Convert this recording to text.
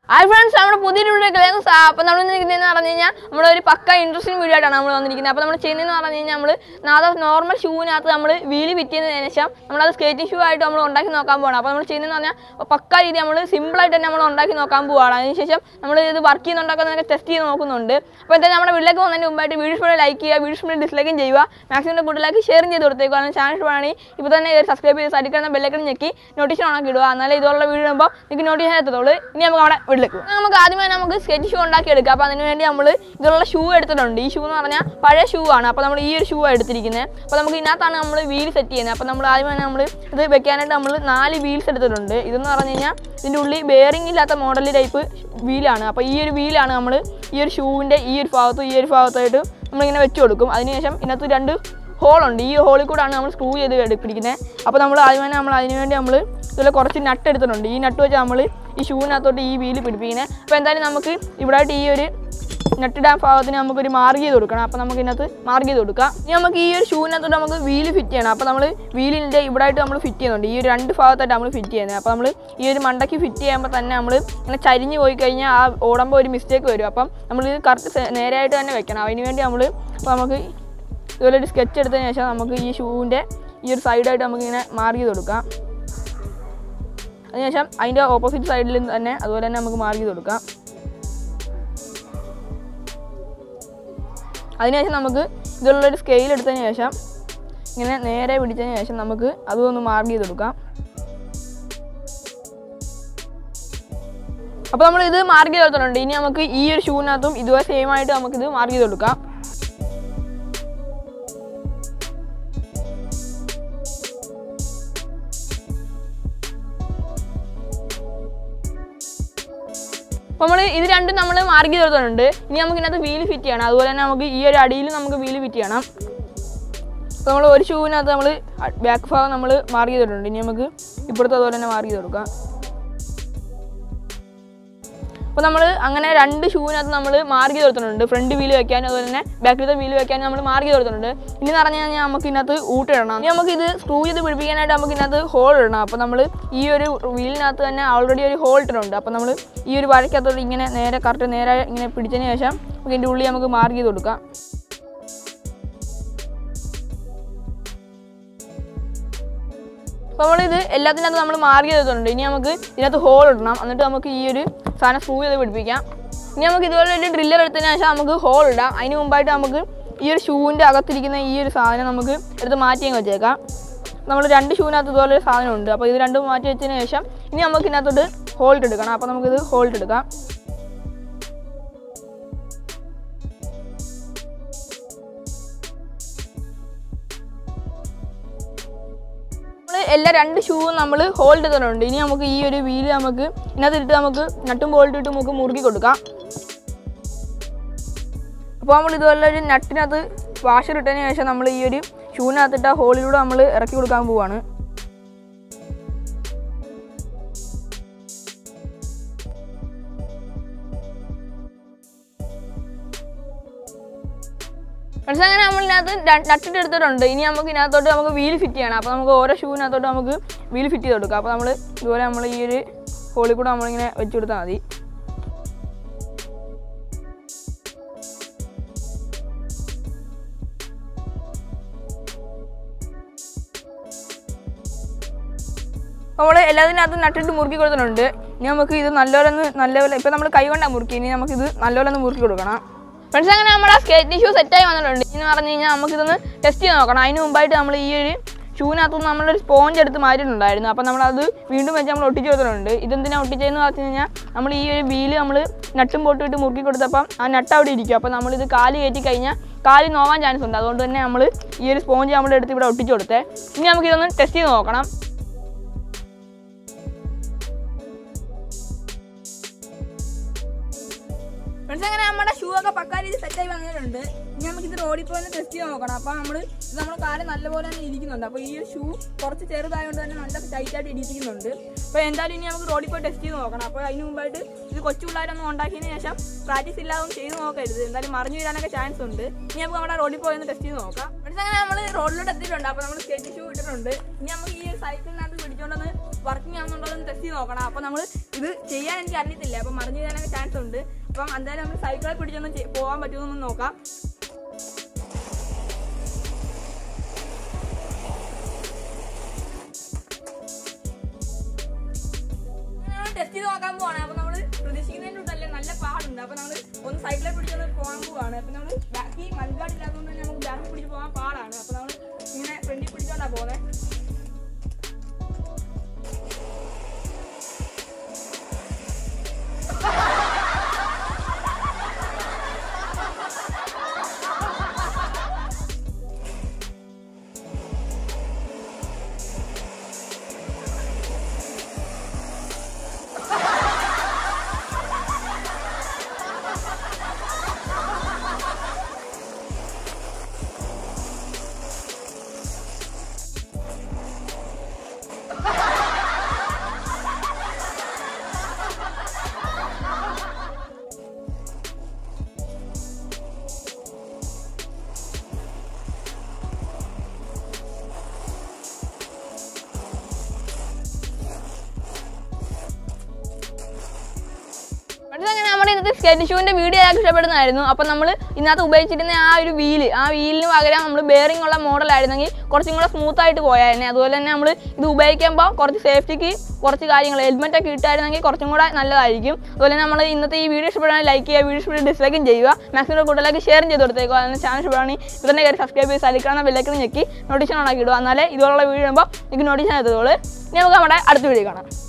Hi friends നമ്മുടെ പുതിയ വീഡിയോയിലേക്ക് അപ്പോൾ നമ്മൾ നിൽക്കുന്നതെന്ന് പറഞ്ഞു കഴിഞ്ഞാൽ നമ്മുടെ ഒരു പക്ക ഇൻട്രസ്റ്റിംഗ് വീഡിയോ ആയിട്ടാണ് നമ്മൾ വന്നിരിക്കുന്നത് അപ്പോൾ നമ്മൾ ചെയ്യുന്നതെന്ന് പറഞ്ഞു കഴിഞ്ഞാൽ നമ്മൾ നാളെ നോർമൽ ഷൂവിനകത്ത് നമ്മൾ വീല് ഫിറ്റിയതിന് ശേഷം നമ്മളത് സ്കേറ്റിംഗ് ഷൂ ആയിട്ട് നമ്മൾ ഉണ്ടാക്കി നോക്കാൻ പോകണം അപ്പോൾ നമ്മൾ ചെയ്യുന്നതെന്ന് പറഞ്ഞാൽ പക്ക രീതി നമ്മൾ സിമ്പിളായിട്ട് തന്നെ നമ്മൾ ഉണ്ടാക്കി നോക്കാൻ പോവുകയാണ് അതിനുശേഷം നമ്മൾ ഇത് വർക്ക് ചെയ്യുന്നുണ്ടാക്കുന്നതൊക്കെ ടെസ്റ്റ് ചെയ്ത് നോക്കുന്നുണ്ട് അപ്പോൾ എന്തായാലും നമ്മുടെ വീട്ടിലേക്ക് പോകുന്നതിന് മുമ്പായിട്ട് വീഡിയോ ഇഷ്ടപ്പെട്ട ലൈക്ക് ചെയ്യുക വീഡിയോ ഇഷ്ടപ്പെട്ട ഡിസ്ലൈക്കും ചെയ്യുക മാക്സിമം കൂടുതലാക്കി ഷെയറും ചെയ്ത് കൊടുത്തേക്കുക കാരണം ചാനൽ ഇഷ്ടമാണെങ്കിൽ ഇപ്പോൾ തന്നെ സബ്സ്ക്രൈബ് ചെയ്ത് സൈഡിൽ ബെല്ലൈക്കൺ ഞെക്കി നോട്ടീഷൻ ഓണാക്കി ഇടുക എന്നാലേ ഇതുള്ള വീഡിയോ ഇടുമ്പോൾ നിങ്ങൾക്ക് നോട്ടീഷൻ എത്തത്തുള്ളൂ ഇനി നമുക്ക് അവിടെ വീട്ടിലേക്ക് പോകാം. നമുക്ക് ആദ്യമേ നമുക്ക് സ്കെച്ച് ഷൂ ഉണ്ടാക്കി എടുക്കാം അപ്പോൾ അതിന് വേണ്ടി നമ്മൾ ഇതിലുള്ള ഷൂ എടുത്തിട്ടുണ്ട് ഈ ഷൂ എന്ന് പറഞ്ഞാൽ പഴയ ഷൂ ആണ് അപ്പോൾ നമ്മൾ ഈ ഒരു ഷൂ എടുത്തിരിക്കുന്നത് അപ്പോൾ നമുക്ക് ഇതിനകത്താണ് നമ്മൾ വീൽ സെറ്റ് ചെയ്യുന്നത് അപ്പോൾ നമ്മൾ ആദ്യമേ നമ്മൾ ഇത് വെക്കാനായിട്ട് നമ്മൾ നാല് വീൽസ് എടുത്തിട്ടുണ്ട് ഇതെന്ന് പറഞ്ഞു കഴിഞ്ഞാൽ ഇതിൻ്റെ ഉള്ളിൽ ബെയറിംഗ് ഇല്ലാത്ത മോഡൽ ടൈപ്പ് വീലാണ് അപ്പോൾ ഈ ഒരു വീലാണ് നമ്മൾ ഈ ഒരു ഷൂവിൻ്റെ ഈ ഒരു ഭാഗത്തും ഈ ഒരു ഭാഗത്തായിട്ട് നമ്മളിങ്ങനെ വെച്ച് കൊടുക്കും അതിനുശേഷം ഇതിനകത്ത് രണ്ട് ഹോളുണ്ട് ഈ ഹോളിൽ കൂടാണ് നമ്മൾ സ്ക്രൂ ചെയ്ത് എടുപ്പിടിക്കുന്നത് അപ്പോൾ നമ്മൾ ആദ്യം തന്നെ നമ്മൾ അതിന് വേണ്ടി നമ്മൾ ഇതിൽ കുറച്ച് നട്ട് എടുത്തിട്ടുണ്ട് ഈ നട്ട് വെച്ച് നമ്മൾ ഈ ഷൂവിനകത്തോട്ട് ഈ വീല് പിടിപ്പിക്കുന്നത് അപ്പോൾ എന്തായാലും നമുക്ക് ഇവിടായിട്ട് ഈ ഒരു നട്ടിടാൻ ഭാഗത്തിന് നമുക്കൊരു മാർഗ് ചെയ്ത് കൊടുക്കണം അപ്പോൾ നമുക്ക് ഇതിനകത്ത് മാർഗ് ചെയ്ത് കൊടുക്കാം ഇനി നമുക്ക് ഈ ഒരു ഷൂവിനകത്തോട്ട് നമുക്ക് വീല് ഫിറ്റ് ചെയ്യണം അപ്പോൾ നമ്മൾ വീലിൻ്റെ ഇവിടായിട്ട് നമ്മൾ ഫിറ്റ് ചെയ്യുന്നുണ്ട് ഈ ഒരു രണ്ട് ഭാഗത്തായിട്ട് നമ്മൾ ഫിറ്റ് ചെയ്യുന്നത് അപ്പോൾ നമ്മൾ ഈ ഒരു മണ്ടയ്ക്ക് ഫിറ്റ് ചെയ്യുമ്പോൾ തന്നെ നമ്മൾ ഇങ്ങനെ ചരിഞ്ഞ് പോയി കഴിഞ്ഞാൽ ആ ഓടുമ്പോൾ ഒരു മിസ്റ്റേക്ക് വരും അപ്പം നമ്മൾ ഇത് കറക്റ്റ് നേരെയായിട്ട് തന്നെ വെക്കണം അതിന് വേണ്ടി നമ്മൾ അപ്പോൾ നമുക്ക് ഇതുപോലെ ഒരു സ്കെച്ച് എടുത്തതിന് ശേഷം നമുക്ക് ഈ ഷൂവിൻ്റെ ഈ ഒരു സൈഡായിട്ട് നമുക്കിങ്ങനെ മാർക്ക് ചെയ്ത് കൊടുക്കാം അതിനുശേഷം അതിൻ്റെ ഓപ്പോസിറ്റ് സൈഡിൽ തന്നെ അതുപോലെ തന്നെ നമുക്ക് മാർക്ക് ചെയ്ത് കൊടുക്കാം അതിനുശേഷം നമുക്ക് ഇതിലുള്ളൊരു സ്കെയിൽ എടുത്തതിന് ശേഷം ഇങ്ങനെ നേരെ പിടിച്ചതിന് ശേഷം നമുക്ക് അതൊന്ന് മാർക്ക് ചെയ്ത് കൊടുക്കാം അപ്പോൾ നമ്മൾ ഇത് മാർക്ക് ചെയ്ത് കൊടുത്തിട്ടുണ്ട് ഇനി നമുക്ക് ഈ ഒരു ഷൂവിനകത്തും ഇതുപോലെ സെയിം ആയിട്ട് നമുക്കിത് മാർക്ക് ചെയ്ത് കൊടുക്കാം അപ്പോൾ നമ്മൾ ഇത് രണ്ടും നമ്മൾ മാർക്ക് ചെയ്ത് കൊടുത്തിട്ടുണ്ട് ഇനി നമുക്ക് ഇതിനകത്ത് വീല് ഫിറ്റ് ചെയ്യണം അതുപോലെ തന്നെ നമുക്ക് ഈ ഒരു അടിയിൽ നമുക്ക് വീല് ഫിറ്റ് ചെയ്യണം അപ്പോൾ നമ്മൾ ഒരു ഷൂവിനകത്ത് നമ്മൾ ബാക്ക് ഭാഗം നമ്മൾ മാർക്ക് ചെയ്തിട്ടുണ്ട് ഇനി നമുക്ക് ഇപ്പുറത്ത് അതുപോലെ തന്നെ മാർക്ക് ചെയ്ത് കൊടുക്കാം അപ്പോൾ നമ്മൾ അങ്ങനെ രണ്ട് ഷൂവിനകത്ത് നമ്മൾ മാർക്ക് ചെയ്ത് കൊടുത്തിട്ടുണ്ട് ഫ്രണ്ട് വീല് വെക്കാനും അതുപോലെ തന്നെ ബാക്കിലത്തെ വീല് വെക്കാനും നമ്മൾ മാർക്ക് ചെയ്ത് കൊടുത്തിട്ടുണ്ട് ഇനി എന്ന് പറഞ്ഞു കഴിഞ്ഞാൽ നമുക്ക് ഇതിനകത്ത് ഊട്ടിടണം ഇനി നമുക്ക് ഇത് സ്ക്രൂ ചെയ്ത് പിടിപ്പിക്കാനായിട്ട് നമുക്ക് ഇതിനകത്ത് ഹോൾ ഇടണം അപ്പോൾ നമ്മൾ ഈ ഒരു വീലിനകത്ത് തന്നെ ഓൾറെഡി ഒരു ഹോൾ ഇട്ടിട്ടുണ്ട് അപ്പോൾ നമ്മൾ ഈ ഒരു വരയ്ക്കകത്തോട്ട് ഇങ്ങനെ നേരെ കറക്റ്റ് നേരെ ഇങ്ങനെ പിടിച്ചതിന് ശേഷം നമുക്ക് ഇതിൻ്റെ ഉള്ളിൽ നമുക്ക് മാർക്ക് ചെയ്ത് കൊടുക്കാം അപ്പോൾ നമ്മളിത് എല്ലാത്തിനകത്ത് നമ്മൾ മാർക്ക് ചെയ്തിട്ടുണ്ട് ഇനി നമുക്ക് ഇതിനകത്ത് ഹോൾ ഇടണം എന്നിട്ട് നമുക്ക് ഈ ഒരു സാധനം സ്ക്രൂ ചെയ്ത് പിടിപ്പിക്കാം ഇനി നമുക്ക് ഇതുപോലെ ഒരു ഡ്രില്ലർ എടുത്തതിന് ശേഷം നമുക്ക് ഹോൾ ഇടാം അതിന് മുമ്പായിട്ട് നമുക്ക് ഈ ഒരു ഷൂവിൻ്റെ അകത്തിരിക്കുന്ന ഈ ഒരു സാധനം നമുക്ക് എടുത്ത് മാറ്റി അങ്ങ് വെച്ചേക്കാം നമ്മൾ രണ്ട് ഷൂവിനകത്ത് ഇതുപോലെ ഒരു സാധനമുണ്ട് അപ്പോൾ ഇത് രണ്ടും മാറ്റി വെച്ചതിന് ശേഷം ഇനി നമുക്ക് ഇതിനകത്തോട്ട് ഹോൾട്ട് എടുക്കണം അപ്പോൾ നമുക്കിത് ഹോൾട്ട് എടുക്കാം നമ്മൾ എല്ലാ രണ്ട് ഷൂവും നമ്മൾ ഹോൾഡ് ചെയ്തിട്ടുണ്ട് ഇനി നമുക്ക് ഈ ഒരു വീല് നമുക്ക് ഇതിനകത്തിട്ട് നമുക്ക് നട്ടും ബോൾട്ട് ഇട്ട് നമുക്ക് മുറുക്കി കൊടുക്കാം അപ്പോൾ നമ്മൾ ഇതുപോലെ ഒരു നട്ടിനകത്ത് വാഷർ ഇട്ടതിന് ശേഷം നമ്മൾ ഈ ഒരു ഷൂവിനകത്തിട്ട് ആ ഹോളിലൂടെ നമ്മൾ ഇറക്കി കൊടുക്കാൻ പോവാണ് ഫ്രണ്ട്സ് അങ്ങനെ നമ്മൾ ഇതിനകത്ത് നട്ടിട്ട് എടുത്തിട്ടുണ്ട് ഇനി നമുക്ക് ഇതിനകത്തോട്ട് നമുക്ക് വീൽ ഫിറ്റ് ചെയ്യണം അപ്പോൾ നമുക്ക് ഓരോ ഷൂവിനകത്തോട്ട് നമുക്ക് വീൽ ഫിറ്റ് ചെയ്ത് കൊടുക്കാം അപ്പോൾ നമ്മൾ ഇതുപോലെ നമ്മൾ ഈ ഒരു ഹോളിൽ കൂടെ നമ്മളിങ്ങനെ വെച്ച് കൊടുത്താൽ മതി നമ്മൾ എല്ലാത്തിനകത്തും നട്ടിട്ട് മുറുക്കി കൊടുത്തിട്ടുണ്ട് ഇനി നമുക്ക് ഇത് നല്ലപോലെ ഒന്ന് നല്ലപോലെ ഇപ്പം നമ്മൾ കൈ കൊണ്ടാണ് മുറുക്കി ഇനി നമുക്കിത് നല്ലപോലെ ഒന്ന് മുറുക്കി കൊടുക്കണം ഫ്രണ്ട്സ് അങ്ങനെ നമ്മുടെ സ്കേറ്റിംഗ് ഷൂ സെറ്റായി വന്നിട്ടുണ്ട് എന്ന് പറഞ്ഞു കഴിഞ്ഞാൽ നമുക്കിതൊന്ന് ടെസ്റ്റ് ചെയ്ത് നോക്കണം അതിന് മുമ്പായിട്ട് നമ്മൾ ഈ ഒരു ഷൂവിനകത്തുനിന്ന് നമ്മളൊരു സ്പോഞ്ച് എടുത്ത് മാറ്റിയിട്ടുണ്ടായിരുന്നു അപ്പോൾ നമ്മളത് വീണ്ടും വെച്ച് നമ്മൾ ഒട്ടിച്ച് കൊടുത്തിട്ടുണ്ട് ഇതെന്തിനാണ് ഒട്ടിച്ചതെന്ന് പറഞ്ഞു കഴിഞ്ഞാൽ നമ്മൾ ഈ ഒരു വീല് നമ്മൾ നട്ടും പൊട്ടും ഇട്ട് മുറുക്കി കൊടുത്തപ്പം ആ നട്ട് അവിടെ ഇരിക്കും അപ്പോൾ നമ്മളിത് കാല് കയറ്റി കഴിഞ്ഞാൽ കാല് നോവാൻ ചാൻസ് ഉണ്ട് അതുകൊണ്ട് തന്നെ നമ്മൾ ഈ ഒരു സ്പോഞ്ച് നമ്മൾ എടുത്ത് ഇവിടെ ഒട്ടിച്ച് കൊടുത്തേ ഇനി നമുക്കിതൊന്ന് ടെസ്റ്റ് ചെയ്ത് നോക്കണം ഫ്രണ്ട്സ് അങ്ങനെ നമ്മുടെ ഷൂ ഒക്കെ പക്കാ രീതി സെറ്റായി വന്നിട്ടുണ്ട് ഇനി നമുക്ക് ഇത് റോഡിൽ പോയി ടെസ്റ്റ് ചെയ്ത് നോക്കണം അപ്പോൾ നമ്മൾ ഇത് നമ്മുടെ കാല് നല്ലപോലെ തന്നെ ഇരിക്കുന്നുണ്ട് അപ്പോൾ ഈ ഷൂ കുറച്ച് ചെറുതായതുകൊണ്ട് തന്നെ നല്ല ടൈറ്റ് ആയിട്ട് ഇരിക്കുന്നുണ്ട് അപ്പോൾ എന്തായാലും ഇനി നമുക്ക് റോഡിൽ പോയി ടെസ്റ്റ് ചെയ്ത് നോക്കണം അപ്പോൾ അതിന് മുമ്പായിട്ട് ഇത് കൊച്ചു പിള്ളേരൊന്നും ഉണ്ടാക്കിയതിന് ശേഷം പ്രാക്ടീസ് ഇല്ലാതെ ചെയ്ത് നോക്കരുത് എന്തായാലും മറിഞ്ഞു വീഴാനൊക്കെ ചാൻസ് ഉണ്ട് ഇനി നമുക്ക് നമ്മുടെ റോഡിൽ പോയി ഒന്ന് ടെസ്റ്റ് ചെയ്ത് നോക്കാം ഫ്രണ്ട്സ് അങ്ങനെ നമ്മൾ റോഡിലോട്ട് എത്തിയിട്ടുണ്ട് അപ്പോൾ നമ്മൾ സ്കേറ്റ് ഷൂ ഇട്ടിട്ടുണ്ട് ഇനി നമുക്ക് ഈ സൈക്കിളിനകത്ത് പിടിച്ചോണ്ടൊന്ന് വർക്കിംഗ് ആവുന്നുണ്ടോ എന്ന് ടെസ്റ്റ് ചെയ്ത് നോക്കണം അപ്പോൾ നമ്മൾ ഇത് ചെയ്യാൻ എനിക്ക് അറിയത്തില്ല അപ്പോൾ മറിഞ്ഞു തരാനൊക്കെ ചാൻസ് ഉണ്ട് അപ്പം എന്തായാലും നമ്മൾ സൈക്കിളെ പിടിച്ചൊന്ന് ചെ- പോകാൻ പറ്റുമെന്നൊന്ന് നോക്കാം ടെസ്റ്റ് ചെയ്ത് നോക്കാൻ പോവാണ് അപ്പൊ നമ്മള് പ്രതീക്ഷിക്കുന്നതിന്റെ കൂട്ടല്ലേ നല്ല പാടുണ്ട് അപ്പൊ നമ്മള് ഒന്ന് സൈക്കിളെ പിടിച്ചൊന്ന് പോകാൻ പോവാണ് അപ്പൊ നമ്മള് ബാക്കി മൺകാട് ഇല്ലാത്തതുകൊണ്ട് തന്നെ നമുക്ക് ബാക്കിൽ പിടിച്ച് പോകാൻ പാടാണ് അപ്പൊ നമ്മള് ഇങ്ങനെ ഫ്രണ്ടിൽ പിടിച്ചോണ്ടാ പോകുന്നത് അങ്ങനെ നമ്മുടെ ഇന്നത്തെ സ്കേറ്റ് ഷൂവിന്റെ വീഡിയോ എല്ലാവർക്കും ഇഷ്ടപ്പെടുന്നതായിരുന്നു അപ്പം നമ്മൾ ഇതിനകത്ത് ഉപയോഗിച്ചിരുന്ന ആ ഒരു വീല് ആ വീലിന് പകരം നമ്മൾ ബെയറിംഗ് ഉള്ള മോഡൽ ആയിരുന്നെങ്കിൽ കുറച്ചും കൂടെ സ്മൂത്ത് ആയിട്ട് പോയായിരുന്നു അതുപോലെ തന്നെ നമ്മൾ ഇത് ഉപയോഗിക്കുമ്പോൾ കുറച്ച് സേഫ്റ്റിക്ക് കുറച്ച് കാര്യങ്ങൾ ഹെൽമെറ്റ് ഒക്കെ ഇട്ടായിരുന്നെങ്കിൽ കുറച്ചും കൂടെ നല്ലതായിരിക്കും അതുപോലെ തന്നെ നമ്മൾ ഇന്നത്തെ ഈ വീഡിയോ ഇഷ്ടപ്പെടുകയാണെങ്കിൽ ലൈക്ക് ചെയ്യുക വീഡിയോ ഇഷ്ടപ്പെട്ട് ഡിസ്ലൈക്കും ചെയ്യുക മാക്സിമം കൂടുതലേക്ക് ഷെയർ ചെയ്ത് കൊടുത്തേക്കുക അതിന് ചാനൽ ഇഷ്ടപ്പെടുകയാണെങ്കിൽ ഇതിൻ്റെ കയറി സബ്സ്ക്രൈബ് ചെയ്ത് സലിക്കണം ബെല്ലൈക്കൻ ഞെക്കി നോട്ടിഫിക്കേഷൻ ഓണാക്കി ഇടുക എന്നാലേ ഇതുപോലുള്ള വീഡിയോ ഇടുമ്പോൾ നിങ്ങൾക്ക് നോട്ടിഫിക്കേഷൻ എത്തുള്ളൂ ഇനി നമുക്ക് നമ്മുടെ അടുത്ത വീഡിയോ കാണാം